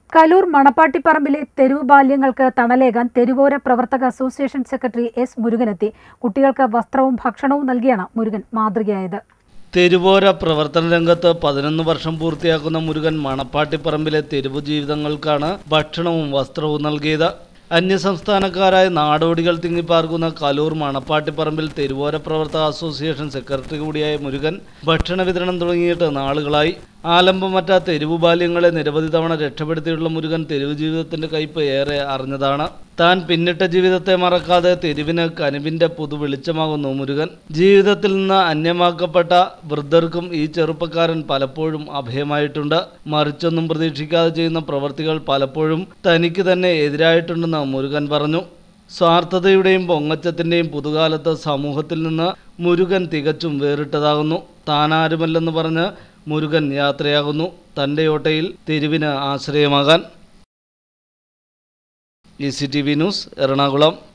കലൂർ മണപ്പാട്ടിപ്പറമ്പിലെ തെരുവ് ബാല്യങ്ങൾക്ക് തണലേകാൻ തെരുവോര പ്രവർത്തക association secretary S മുരുകനെത്തി കുട്ടികൾക്ക് വസ്ത്രവും ഭക്ഷണവും നൽകിയാണ് മുരുകൻ മാതൃകയായത് തെരുവോര പ്രവർത്തന രംഗത്ത് പതിനൊന്ന് വർഷം പൂർത്തിയാക്കുന്ന മുരുകൻ മണപ്പാട്ടിപ്പറമ്പിലെ തെരുവു ജീവിതങ്ങൾക്കാണ് ഭക്ഷണവും വസ്ത്രവും നൽകിയത് അന്യസംസ്ഥാനക്കാരായ നാടോടികൾ തിങ്ങിപ്പാർക്കുന്ന കലൂർ മണപ്പാട്ടിപ്പറമ്പിൽ തെരുവോര പ്രവർത്തക അസോസിയേഷൻ സെക്രട്ടറി കൂടിയായ മുരുകൻ ഭക്ഷണ വിതരണം തുടങ്ങിയിട്ട് നാളുകളായി ആലംബമറ്റ തെരുവു ബാല്യങ്ങളെ നിരവധി തവണ രക്ഷപ്പെടുത്തിയുള്ള മുരുകൻ തെരുവ് ജീവിതത്തിന്റെ കയ്പ് ഏറെ അറിഞ്ഞതാണ് താൻ പിന്നിട്ട ജീവിതത്തെ മറക്കാതെ തെരുവിന് കനിവിന്റെ പുതു വെളിച്ചമാകുന്നു മുരുകൻ ജീവിതത്തിൽ നിന്ന് അന്യമാക്കപ്പെട്ട വൃദ്ധർക്കും ഈ ചെറുപ്പക്കാരൻ പലപ്പോഴും അഭയമായിട്ടുണ്ട് മറിച്ചൊന്നും പ്രതീക്ഷിക്കാതെ ചെയ്യുന്ന പ്രവൃത്തികൾ പലപ്പോഴും തനിക്ക് തന്നെ എതിരായിട്ടുണ്ടെന്ന് മുരുകൻ പറഞ്ഞു സ്വാർത്ഥതയുടെയും പൊങ്ങച്ചത്തിൻ്റെയും പുതുകാലത്ത് സമൂഹത്തിൽ നിന്ന് മുരുകൻ തികച്ചും വേറിട്ടതാകുന്നു താനാരുമല്ലെന്ന് പറഞ്ഞ് മുരുകൻ യാത്രയാകുന്നു തൻ്റെ ഓട്ടയിൽ തെരുവിന് ആശ്രയമാകാൻ E C T V news Ernakulam